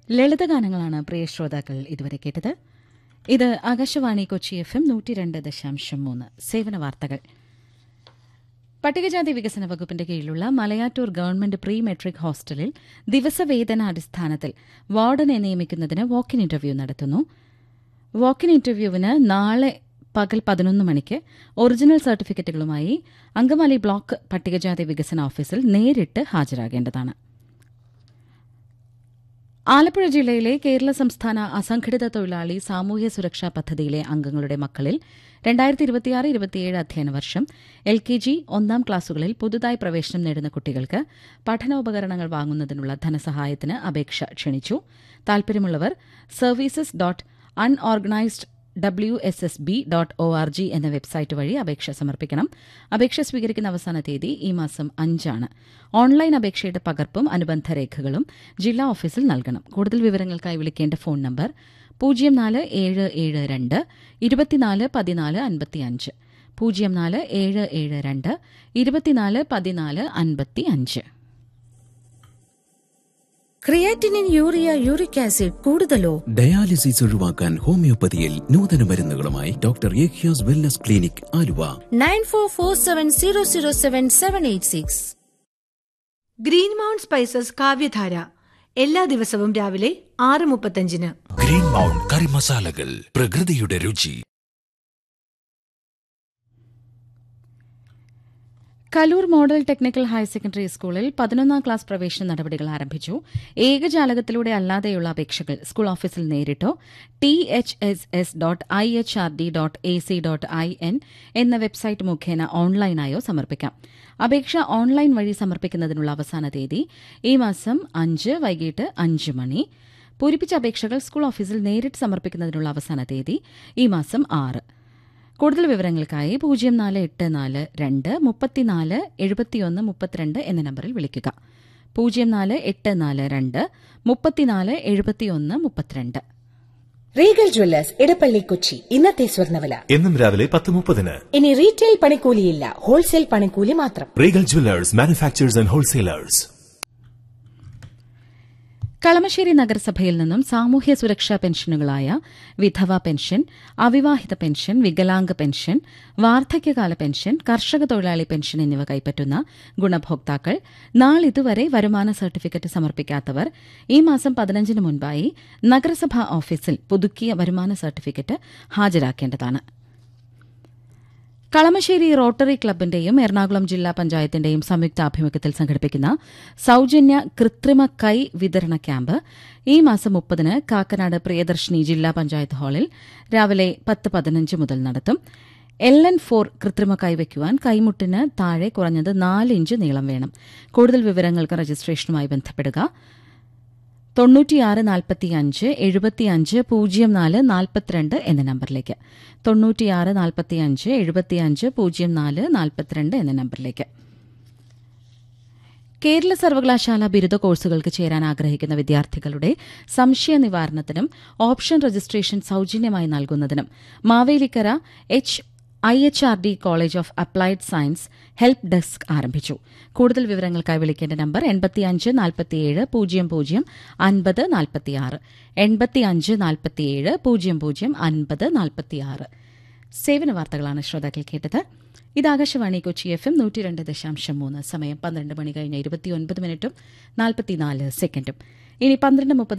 ലളിതഗാനങ്ങളാണ് പ്രിയ ശ്രോതാക്കൾ ഇതുവരെ കേട്ടത് ഇത് ആകാശവാണി കൊച്ചി എഫ് എം നൂറ്റി രണ്ട് ദശാംശം മൂന്ന് സേവന വാർത്തകൾ പട്ടികജാതി വികസന വകുപ്പിന്റെ കീഴിലുള്ള മലയാറ്റൂർ ഗവൺമെന്റ് പ്രീ മെട്രിക് ഹോസ്റ്റലിൽ ദിവസവേതനാടിസ്ഥാനത്തിൽ വാർഡനെ നിയമിക്കുന്നതിന് വാക്കിൻ ഇന്റർവ്യൂ നടത്തുന്നു വാക്കിൻ ഇന്റർവ്യൂവിന് നാളെ പകൽ പതിനൊന്ന് മണിക്ക് ഒറിജിനൽ സർട്ടിഫിക്കറ്റുകളുമായി അങ്കമാലി ബ്ലോക്ക് പട്ടികജാതി വികസന ഓഫീസിൽ നേരിട്ട് ഹാജരാകേണ്ടതാണ് ആലപ്പുഴ ജില്ലയിലെ കേരള സംസ്ഥാന അസംഘടിത തൊഴിലാളി സാമൂഹ്യ സുരക്ഷാ പദ്ധതിയിലെ അംഗങ്ങളുടെ മക്കളിൽ രണ്ടായിരത്തി ഇരുപത്തിയാറ് ഇരുപത്തിയേഴ് അധ്യയന വർഷം എൽ കെ ജി ഒന്നാം ക്ലാസുകളിൽ പുതുതായി പ്രവേശനം നേടുന്ന കുട്ടികൾക്ക് പഠനോപകരണങ്ങൾ വാങ്ങുന്നതിനുള്ള ധനസഹായത്തിന് അപേക്ഷ ക്ഷണിച്ചു താൽപര്യമുള്ളവർ services dot unorganised W S S B dot O R G എന്ന വെബ്സൈറ്റ് വഴി അപേക്ഷ സമർപ്പിക്കണം അപേക്ഷ സ്വീകരിക്കുന്ന അവസാന തീയതി ഈ മാസം അഞ്ചാണ് ഓൺലൈൻ അപേക്ഷയുടെ പകർപ്പും അനുബന്ധ രേഖകളും ജില്ലാ ഓഫീസിൽ നൽകണം കൂടുതൽ വിവരങ്ങൾക്കായി വിളിക്കേണ്ട ഫോൺ നമ്പർ പൂജ്യം നാല് ഏഴ് ഏഴ് രണ്ട് ഇരുപത്തിനാല് പതിനാല് അൻപത്തിയഞ്ച് പൂജ്യം നാല് ഏഴ് ഏഴ് രണ്ട് ഇരുപത്തിനാല് പതിനാല് അൻപത്തി അഞ്ച് ക്രിയാറ്റിനിൻ യൂറിയ യൂറിക് ആസിഡ് കൂടുതലോ ഡയാലിസിസ് ഒഴിവാക്കാൻ ഹോമിയോപ്പതിയിൽ നൂതന മരുന്നുകളുമായി ഡോക്ടർ ഏഖ്യാസ് wellness clinic Aluva nine four four seven zero zero seven seven eight six green mount spices Kavyadhara എല്ലാ ദിവസവും രാവിലെ ആറ് മുപ്പത്തഞ്ചിന് ഗ്രീൻ മൗണ്ട് കറി മസാലകൾ പ്രകൃതിയുടെ രുചി Kaloor model technical higher secondary സ്കൂളിൽ പതിനൊന്നാം ക്ലാസ് പ്രവേശന നടപടികൾ ആരംഭിച്ചു ഏകജാലകത്തിലൂടെ അല്ലാതെയുള്ള അപേക്ഷകൾ സ്കൂൾ ഓഫീസിൽ നേരിട്ടോ T H S S dot I H R D dot A C dot I N എന്ന വെബ്സൈറ്റ് മുഖേന ഓൺലൈനായോ സമർപ്പിക്കാം അപേക്ഷ ഓൺലൈൻ വഴി സമർപ്പിക്കുന്നതിനുള്ള അവസാന തീയതി ഈ മാസം അഞ്ച് വൈകിട്ട് അഞ്ച് മണി പൂരിപ്പിച്ച അപേക്ഷകൾ സ്കൂൾ ഓഫീസിൽ നേരിട്ട് സമർപ്പിക്കുന്നതിനുള്ള അവസാന തീയതി ഈ മാസം ആറ് കൂടുതൽ വിവരങ്ങൾക്കായി പൂജ്യം നാല് എട്ട് നാല് രണ്ട് മുപ്പത്തിനാല് എഴുപത്തിയൊന്ന് മുപ്പത്തിരണ്ട് എന്ന നമ്പറിൽ വിളിക്കുക പൂജ്യം നാല് എട്ട് നാല് രണ്ട് മുപ്പത്തിനാല് എഴുപത്തിയൊന്ന് മുപ്പത്തിരണ്ട് റീഗൽ ജ്വല്ലേഴ്സ് ഇടപ്പള്ളി കൊച്ചി ഇന്നത്തെ സ്വർണ്ണവില എന്നും രാവിലെ പത്ത് മുപ്പതിന് ഇനി റീറ്റെയിൽ പണിക്കൂലിയില്ല ഹോൾസെയിൽ പണിക്കൂലി മാത്രം regal jewellers manufacturers and wholesalers Kalamassery നഗരസഭയിൽ നിന്നും സാമൂഹ്യ സുരക്ഷാ പെൻഷനുകളായ വിധവ പെൻഷൻ അവിവാഹിത പെൻഷൻ വികലാംഗ പെൻഷൻ വാർദ്ധക്യകാല പെൻഷൻ കർഷക തൊഴിലാളി പെൻഷൻ എന്നിവ കൈപ്പറ്റുന്ന ഗുണഭോക്താക്കൾ നാളിതുവരെ വരുമാന സർട്ടിഫിക്കറ്റ് സമർപ്പിക്കാത്തവർ ഈ മാസം പതിനഞ്ചിന് മുൻപായി നഗരസഭാ ഓഫീസിൽ പുതുക്കിയ വരുമാന സർട്ടിഫിക്കറ്റ് ഹാജരാക്കേണ്ടതാണ് കളമശ്ശേരി റോട്ടറി ക്ലബിന്റെയും എറണാകുളം ജില്ലാ പഞ്ചായത്തിന്റെയും സംയുക്താഭിമുഖ്യത്തിൽ സംഘടിപ്പിക്കുന്ന സൌജന്യ കൃത്രിമ കൈ വിതരണ ക്യാമ്പ് ഈ മാസം മുപ്പതിന് കാക്കനാട് പ്രിയദർശിനി ജില്ലാ പഞ്ചായത്ത് ഹാളിൽ രാവിലെ പത്ത് പതിനഞ്ച് മുതൽ നടത്തും എൽ എൻ ഫോർ കൃത്രിമ കൈവയ്ക്കുവാൻ കൈമുട്ടിന് താഴെ കുറഞ്ഞത് നാല് ഇഞ്ച് നീളം വേണം കൂടുതൽ വിവരങ്ങൾക്ക് രജിസ്ട്രേഷനുമായി ബന്ധപ്പെടുക തൊണ്ണൂറ്റിയാറ് നാൽപ്പത്തിയഞ്ച് എഴുപത്തിയഞ്ച് പൂജ്യം നാല് നാൽപ്പത്തിരണ്ട് എന്ന നമ്പറിലേക്ക് തൊണ്ണൂറ്റിയാറ് നാൽപ്പത്തിയഞ്ച് എഴുപത്തിയഞ്ച് പൂജ്യം നാല് നാൽപ്പത്തിരണ്ട് എന്ന നമ്പറിലേക്ക് കേരള സർവകലാശാല ബിരുദ കോഴ്സുകൾക്ക് ചേരാൻ ആഗ്രഹിക്കുന്ന വിദ്യാർത്ഥികളുടെ സംശയ നിവാരണത്തിനും ഓപ്ഷൻ രജിസ്ട്രേഷൻ സൌജന്യമായി നൽകുന്നതിനും Mavelikara H I H R D college of applied science help desk ആരംഭിച്ചു കൂടുതൽ വിവരങ്ങൾക്കായി വിളിക്കേണ്ട നമ്പർ എൺപത്തിയഞ്ച് നാൽപ്പത്തിയേഴ് പൂജ്യം പൂജ്യം അൻപത് നാൽപ്പത്തിയാറ് എൺപത്തിയഞ്ച് നാൽപ്പത്തിയേഴ് പൂജ്യം പൂജ്യം അൻപത് നാൽപ്പത്തിയാറ് സേവന വാർത്തകളാണ് ശ്രോതാക്കൾ കേട്ടത് ഇത് ആകാശവാണി കൊച്ചി എഫ് എം നൂറ്റി രണ്ട് ദശാംശം മൂന്ന് സമയം പന്ത്രണ്ട് മണി കഴിഞ്ഞ് ഇരുപത്തിയൊൻപത് മിനിറ്റും നാൽപ്പത്തിനാല് സെക്കൻഡും ഇനി പന്ത്രണ്ട് മുപ്പത്